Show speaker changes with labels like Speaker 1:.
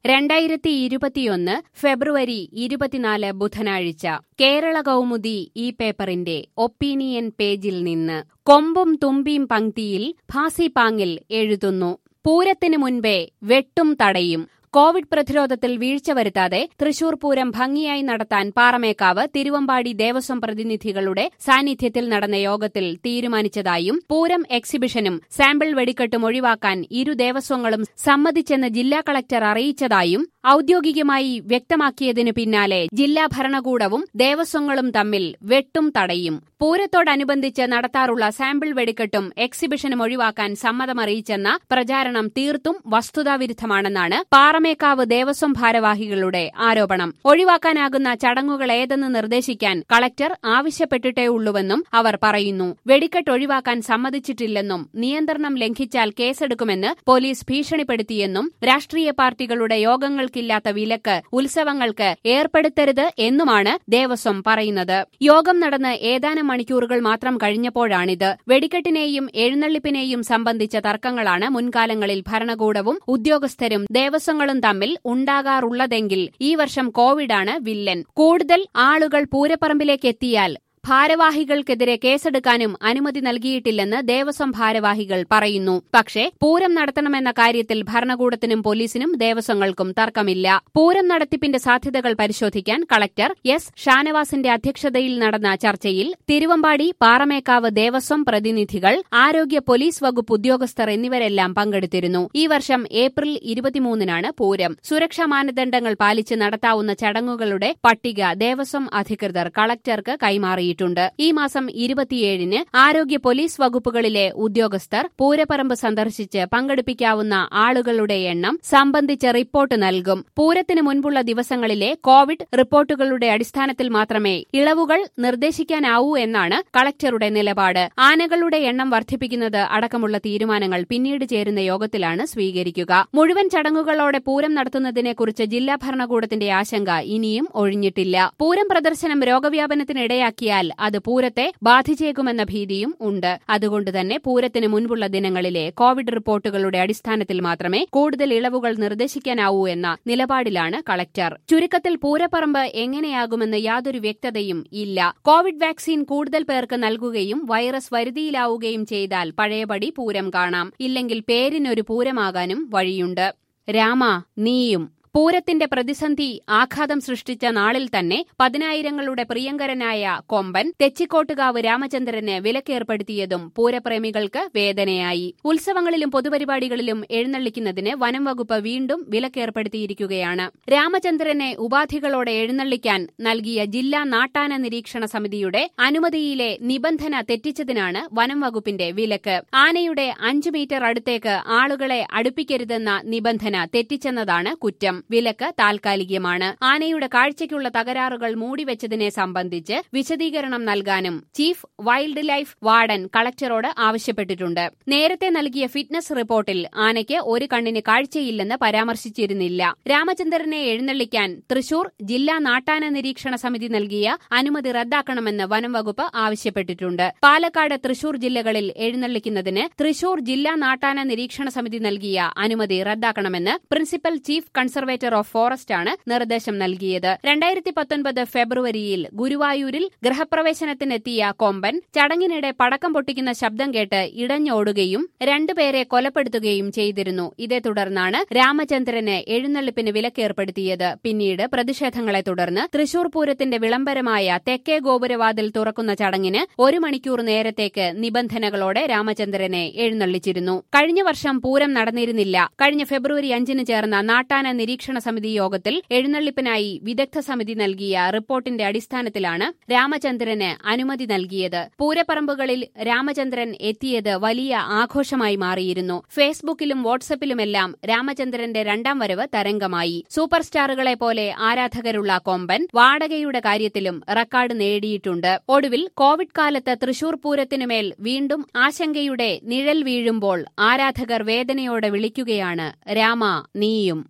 Speaker 1: രണ്ടായിരത്തി ഇരുപത്തിയൊന്ന് ഫെബ്രുവരി ഇരുപത്തിനാല് ബുധനാഴ്ച കേരള കൗമുദി ഈ പേപ്പറിന്റെ ഒപ്പീനിയൻ പേജിൽ നിന്ന് കൊമ്പും തുമ്പിയും പങ്ക്തിയിൽ ഭാസിപാങ്ങിൽ എഴുതുന്നു പൂരത്തിനു മുൻപേ വെട്ടും തടയും കോവിഡ് പ്രതിരോധത്തിൽ വീഴ്ച വരുത്താതെ തൃശൂർ പൂരം ഭംഗിയായി നടത്താൻ പാറമേക്കാവ് തിരുവമ്പാടി ദേവസ്വം പ്രതിനിധികളുടെ സാന്നിധ്യത്തിൽ നടന്ന യോഗത്തിൽ തീരുമാനിച്ചതായും പൂരം എക്സിബിഷനും സാമ്പിൾ വെടിക്കെട്ടും ഒഴിവാക്കാൻ ഇരു ദേവസ്വങ്ങളും സമ്മതിച്ചെന്ന് ജില്ലാ കളക്ടർ അറിയിച്ചതായും ഔദ്യോഗികമായി വ്യക്തമാക്കിയതിനു പിന്നാലെ ജില്ലാ ഭരണകൂടവും ദേവസ്വങ്ങളും തമ്മിൽ വെട്ടും തടയും പൂരത്തോടനുബന്ധിച്ച് നടത്താറുള്ള സാമ്പിൾ വെടിക്കെട്ടും എക്സിബിഷനും ഒഴിവാക്കാൻ സമ്മതമറിയിച്ചെന്ന പ്രചാരണം തീർത്തും വസ്തുതാവിരുദ്ധമാണെന്നാണ് പാറമേക്കാവ് ദേവസ്വം ഭാരവാഹികളുടെ ആരോപണം ഒഴിവാക്കാനാകുന്ന ചടങ്ങുകൾ ഏതെന്ന് നിർദ്ദേശിക്കാൻ കളക്ടർ ആവശ്യപ്പെട്ടിട്ടേ ഉള്ളുവെന്നും അവർ പറയുന്നു വെടിക്കെട്ട് ഒഴിവാക്കാൻ സമ്മതിച്ചിട്ടില്ലെന്നും നിയന്ത്രണം ലംഘിച്ചാൽ കേസെടുക്കുമെന്ന് പോലീസ് ഭീഷണിപ്പെടുത്തിയെന്നും രാഷ്ട്രീയ പാർട്ടികളുടെ യോഗങ്ങൾക്കില്ലാത്ത വിലക്ക് ഉത്സവങ്ങൾക്ക് ഏർപ്പെടുത്തരുത് എന്നുമാണ് ദേവസ്വം പറയുന്നത് യോഗം നടന്ന് ഏതാനും മണിക്കൂറുകൾ മാത്രം കഴിഞ്ഞപ്പോഴാണിത് വെടിക്കെട്ടിനെയും എഴുന്നള്ളിപ്പിനെയും സംബന്ധിച്ച തർക്കങ്ങളാണ് മുൻകാലങ്ങളിൽ ഭരണകൂടവും ഉദ്യോഗസ്ഥരും ദേവസ്വങ്ങളും തമ്മിൽ ഉണ്ടാകാറുള്ളതെങ്കിൽ ഈ വർഷം കോവിഡാണ് വില്ലൻ കൂടുതൽ ആളുകൾ പൂരപ്പറമ്പിലേക്ക് എത്തിയാൽ ഭാരവാഹികൾക്കെതിരെ കേസെടുക്കാനും അനുമതി നൽകിയിട്ടില്ലെന്ന് ദേവസ്വം ഭാരവാഹികൾ പറയുന്നു പക്ഷേ പൂരം നടത്തണമെന്ന കാര്യത്തിൽ ഭരണകൂടത്തിനും പോലീസിനും ദേവസ്വങ്ങൾക്കും തർക്കമില്ല പൂരം നടത്തിപ്പിന്റെ സാധ്യതകൾ പരിശോധിക്കാൻ കളക്ടർ എസ് ഷാനവാസിന്റെ അധ്യക്ഷതയിൽ നടന്ന ചർച്ചയിൽ തിരുവമ്പാടി പാറമേക്കാവ് ദേവസ്വം പ്രതിനിധികൾ ആരോഗ്യ പോലീസ് വകുപ്പ് ഉദ്യോഗസ്ഥർ എന്നിവരെല്ലാം പങ്കെടുത്തിരുന്നു ഈ വർഷം ഏപ്രിൽ ഇരുപത്തിമൂന്നിനാണ് പൂരം സുരക്ഷാ മാനദണ്ഡങ്ങൾ പാലിച്ച് നടത്താവുന്ന ചടങ്ങുകളുടെ പട്ടിക ദേവസ്വം അധികൃതർ കളക്ടർക്ക് കൈമാറിയിട്ടുണ്ട് ഈ മാസം ഇരുപത്തിയേഴിന് ആരോഗ്യ പോലീസ് വകുപ്പുകളിലെ ഉദ്യോഗസ്ഥർ പൂരപ്പറമ്പ് സന്ദർശിച്ച് പങ്കെടുപ്പിക്കാവുന്ന ആളുകളുടെ എണ്ണം സംബന്ധിച്ച് റിപ്പോർട്ട് നൽകും പൂരത്തിന് മുൻപുള്ള ദിവസങ്ങളിലെ കോവിഡ് റിപ്പോർട്ടുകളുടെ അടിസ്ഥാനത്തിൽ മാത്രമേ ഇളവുകൾ നിർദ്ദേശിക്കാനാവൂ എന്നാണ് കളക്ടറുടെ നിലപാട് ആനകളുടെ എണ്ണം വർദ്ധിപ്പിക്കുന്നത് അടക്കമുള്ള തീരുമാനങ്ങൾ പിന്നീട് ചേരുന്ന യോഗത്തിലാണ് സ്വീകരിക്കുക മുഴുവൻ ചടങ്ങുകളോടെ പൂരം നടത്തുന്നതിനെക്കുറിച്ച് ജില്ലാ ഭരണകൂടത്തിന്റെ ആശങ്ക ഇനിയും ഒഴിഞ്ഞിട്ടില്ല പൂരം പ്രദർശനം രോഗവ്യാപനത്തിനിടയാക്കിയാൽ അത് പൂരത്തെ ബാധിച്ചേക്കുമെന്ന ഭീതിയും ഉണ്ട് അതുകൊണ്ട് തന്നെ പൂരത്തിന് മുൻപുള്ള ദിനങ്ങളിലെ കോവിഡ് റിപ്പോർട്ടുകളുടെ അടിസ്ഥാനത്തിൽ മാത്രമേ കൂടുതൽ ഇളവുകൾ നിർദ്ദേശിക്കാനാവൂ എന്ന നിലപാടിലാണ് കളക്ടർ ചുരുക്കത്തിൽ പൂരപ്പറമ്പ് എങ്ങനെയാകുമെന്ന് യാതൊരു വ്യക്തതയും ഇല്ല കോവിഡ് വാക്സിൻ കൂടുതൽ പേർക്ക് നൽകുകയും വൈറസ് വരുതിയിലാവുകയും ചെയ്താൽ പഴയപടി പൂരം കാണാം ഇല്ലെങ്കിൽ പേരിനൊരു പൂരമാകാനും വഴിയുണ്ട് രാമ നീയും പൂരത്തിന്റെ പ്രതിസന്ധി ആഘാതം സൃഷ്ടിച്ച നാളിൽ തന്നെ പതിനായിരങ്ങളുടെ പ്രിയങ്കരനായ കൊമ്പൻ തെച്ചിക്കോട്ടുകാവ് രാമചന്ദ്രന് വിലക്കേർപ്പെടുത്തിയതും പൂരപ്രേമികൾക്ക് വേദനയായി ഉത്സവങ്ങളിലും പൊതുപരിപാടികളിലും എഴുന്നള്ളിക്കുന്നതിന് വനം വകുപ്പ് വീണ്ടും വിലക്കേർപ്പെടുത്തിയിരിക്കുകയാണ് രാമചന്ദ്രനെ ഉപാധികളോടെ എഴുന്നള്ളിക്കാൻ നൽകിയ ജില്ലാ നാട്ടാന നിരീക്ഷണ സമിതിയുടെ അനുമതിയിലെ നിബന്ധന തെറ്റിച്ചതിനാണ് വനം വകുപ്പിന്റെ വിലക്ക് ആനയുടെ അഞ്ചു മീറ്റർ അടുത്തേക്ക് ആളുകളെ അടുപ്പിക്കരുതെന്ന നിബന്ധന തെറ്റിച്ചെന്നതാണ് കുറ്റം വിലക്ക് താൽക്കാലികമാണ് ആനയുടെ കാഴ്ചയ്ക്കുള്ള തകരാറുകൾ മൂടിവെച്ചതിനെ സംബന്ധിച്ച് വിശദീകരണം നൽകാനും ചീഫ് വൈൽഡ് ലൈഫ് വാർഡൻ കളക്ടറോട് ആവശ്യപ്പെട്ടിട്ടുണ്ട് നേരത്തെ നൽകിയ ഫിറ്റ്നസ് റിപ്പോർട്ടിൽ ആനയ്ക്ക് ഒരു കണ്ണിന് കാഴ്ചയില്ലെന്ന് പരാമർശിച്ചിരുന്നില്ല രാമചന്ദ്രനെ എഴുന്നള്ളിക്കാൻ തൃശൂർ ജില്ലാ നാട്ടാന നിരീക്ഷണ സമിതി നൽകിയ അനുമതി റദ്ദാക്കണമെന്ന് വനം വകുപ്പ് ആവശ്യപ്പെട്ടിട്ടുണ്ട് പാലക്കാട് തൃശൂർ ജില്ലകളിൽ എഴുന്നള്ളിക്കുന്നതിന് തൃശൂർ ജില്ലാ നാട്ടാന നിരീക്ഷണ സമിതി നൽകിയ അനുമതി റദ്ദാക്കണമെന്ന് principal chief conservator of forest ആണ് നിർദ്ദേശം നൽകിയത് രണ്ടായിരത്തി പത്തൊൻപത് ഫെബ്രുവരിയിൽ ഗുരുവായൂരിൽ ഗൃഹപ്രവേശനത്തിനെത്തിയ കൊമ്പൻ ചടങ്ങിനിടെ പടക്കം പൊട്ടിക്കുന്ന ശബ്ദം കേട്ട് ഇടഞ്ഞോടുകയും രണ്ടുപേരെ കൊലപ്പെടുത്തുകയും ചെയ്തിരുന്നു ഇതേ തുടർന്നാണ് രാമചന്ദ്രന് എഴുന്നള്ളിപ്പിന് വിലക്കേർപ്പെടുത്തിയത് പിന്നീട് പ്രതിഷേധങ്ങളെ തുടർന്ന് തൃശൂർ പൂരത്തിന്റെ വിളംബരമായ തെക്കേ ഗോപുരവാതിൽ തുറക്കുന്ന ചടങ്ങിന് ഒരു മണിക്കൂർ നേരത്തേക്ക് നിബന്ധനകളോടെ രാമചന്ദ്രനെ എഴുന്നള്ളിച്ചിരുന്നു കഴിഞ്ഞ വർഷം പൂരം നടന്നിരുന്നില്ല കഴിഞ്ഞ ഫെബ്രുവരി അഞ്ചിന് ചേർന്ന നാട്ടാന നിരീക്ഷണ സമിതി യോഗത്തിൽ എഴുന്നള്ളിപ്പിനായി വിദഗ്ധ സമിതി നൽകിയ റിപ്പോർട്ടിന്റെ അടിസ്ഥാനത്തിലാണ് രാമചന്ദ്രന് അനുമതി നൽകിയത് പൂരപ്പറമ്പുകളിൽ രാമചന്ദ്രൻ എത്തിയത് വലിയ ആഘോഷമായി മാറിയിരുന്നു ഫേസ്ബുക്കിലും വാട്സപ്പിലുമെല്ലാം രാമചന്ദ്രന്റെ രണ്ടാം വരവ് തരംഗമായി സൂപ്പർ സ്റ്റാറുകളെ പോലെ ആരാധകരുള്ള കൊമ്പൻ വാടകയുടെ കാര്യത്തിലും റെക്കോർഡ് നേടിയിട്ടുണ്ട് ഒടുവിൽ കോവിഡ് കാലത്ത് തൃശൂർ പൂരത്തിനുമേൽ വീണ്ടും ആശങ്കയുടെ നിഴൽ വീഴുമ്പോൾ ആരാധകർ വേദനയോടെ വിളിക്കുകയാണ് രാമ നീയും